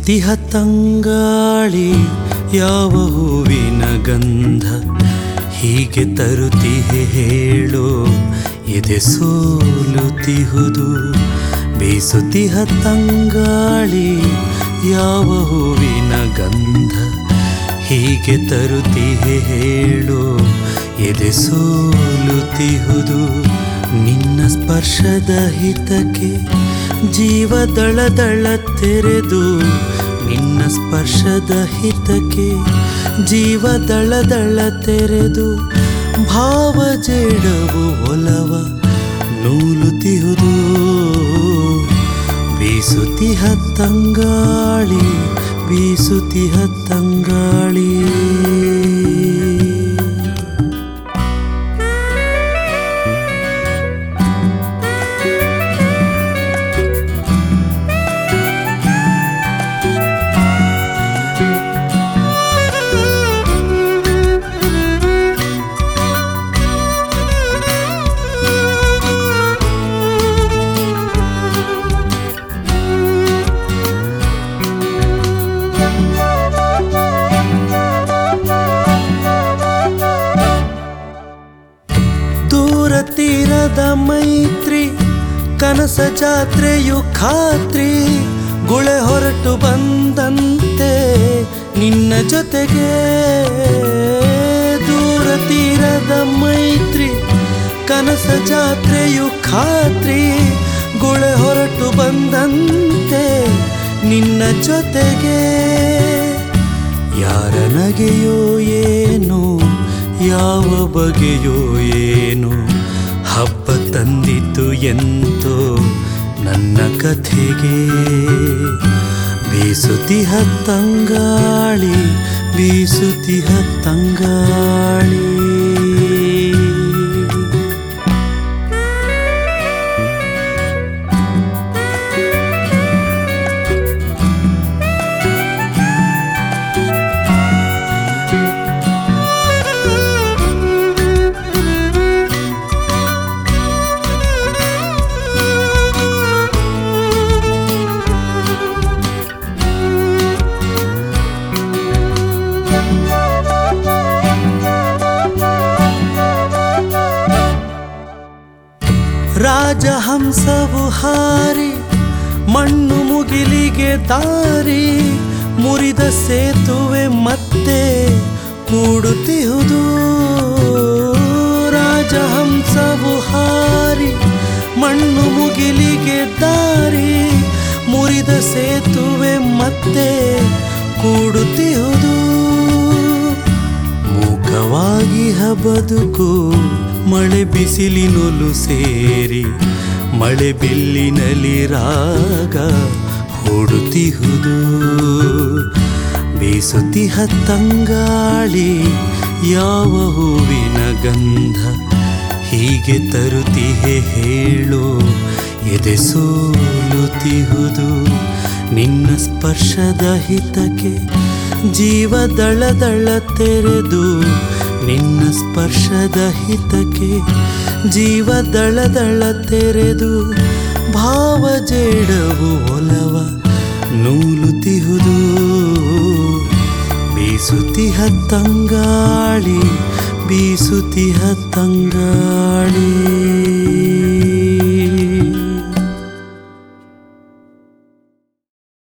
ಬೀಸುತ್ತಿಹ ತಂಗಾಳಿ ಯಾವ ಹೂವಿನ ಗಂಧ ಹೀಗೆ ತರುತ್ತಿಹೆ ಹೇಳು ಎದೆ ಸೋಲುತ್ತಿಹುದು ಬೀಸುತ್ತಿಹ ತಂಗಾಳಿ ಯಾವ ಹೂವಿನ ಗಂಧ ಹೀಗೆ ತರುತ್ತಿಹೆ ಹೇಳು ಎದೆ ಸೋಲುತ್ತಿಹುದು ನಿನ್ನ ಸ್ಪರ್ಶದ ಹಿತಕ್ಕೆ ಜೀವ ದಳ ದಳ ತೆರೆದು ನಿನ್ನ ಸ್ಪರ್ಶದ ಹಿತಕ್ಕೆ ಜೀವ ದಳ ದಳ ತೆರೆದು ಭಾವ ಜೇಡವು ಒಲವ ನೂಲುತಿಹುದು ಬೀಸುತಿಹ ತಂಗಾಳಿ ಬೀಸುತಿಹ ತಂಗಾಳಿ ದೂರ ತೀರದ ಮೈತ್ರಿ ಕನಸ ಜಾತ್ರೆಯು ಖಾತ್ರಿ ಗುಳೆ ಹೊರಟು ಬಂದಂತೆ ನಿನ್ನ ಜೊತೆಗೆ ದೂರ ತೀರದ ಮೈತ್ರಿ ಕನಸ ಜಾತ್ರೆಯು ಖಾತ್ರಿ ಗುಳೆ ಹೊರಟು ಬಂದಂತೆ ನಿನ್ನ ಜೊತೆಗೆ ಯಾರ ನಗೆಯೋ ಏನು ಯಾವ ಬಗೆಯೋ ಏನು ಹಬ್ಬ ತಂದಿತು ಎಂತೋ ನನ್ನ ಕಥೆಗೆ ಬೀಸುತಿಹ ತಂಗಾಳಿ ಬೀಸುತಿಹ ತಂಗಾಳಿ ರಾಜಹಂಸವು ಹಾರಿ ಮಣ್ಣು ಮುಗಿಲಿಗೆ ದಾರಿ ಮುರಿದ ಸೇತುವೆ ಮತ್ತೆ ಕೂಡುತ್ತಿಹುದು ರಾಜಹಂಸವು ಹಾರಿ ಮಣ್ಣು ಮುಗಿಲಿಗೆ ದಾರಿ ಮುರಿದ ಸೇತುವೆ ಮತ್ತೆ ಕೂಡುತ್ತಿಹುದು ಮೂಕವಾಗಿ ಬದುಕು ಮಳೆ ಬಿಸಿಲಿನೊಲು ಸೇರಿ ಮಳೆ ಬಿಲ್ಲಿನಲ್ಲಿ ರಾಗ ಹೂಡುತ್ತಿಹುದು ಬೀಸುತ್ತಿಹ ತಂಗಾಳಿ ಯಾವ ಹೂವಿನ ಗಂಧ ಹೀಗೆ ತರುತ್ತಿಹೆ ಹೇಳು ಎದೆ ಸೋಲುತ್ತಿಹುದು ನಿನ್ನ ಸ್ಪರ್ಶದ ಹಿತಕ್ಕೆ ಜೀವ ದಳ ದಳ ತೆರೆದು ನಿನ್ನ ಸ್ಪರ್ಶದ ಹಿತಕ್ಕೆ ಜೀವ ದಳ ದಳ ತೆರೆದು ಭಾವ ಜೇಡವು ಒಲವ ನೂಲುತಿಹುದು ಬೀಸುತಿಹ ತಂಗಾಳಿ ಬೀಸುತಿಹ ತಂಗಾಳಿ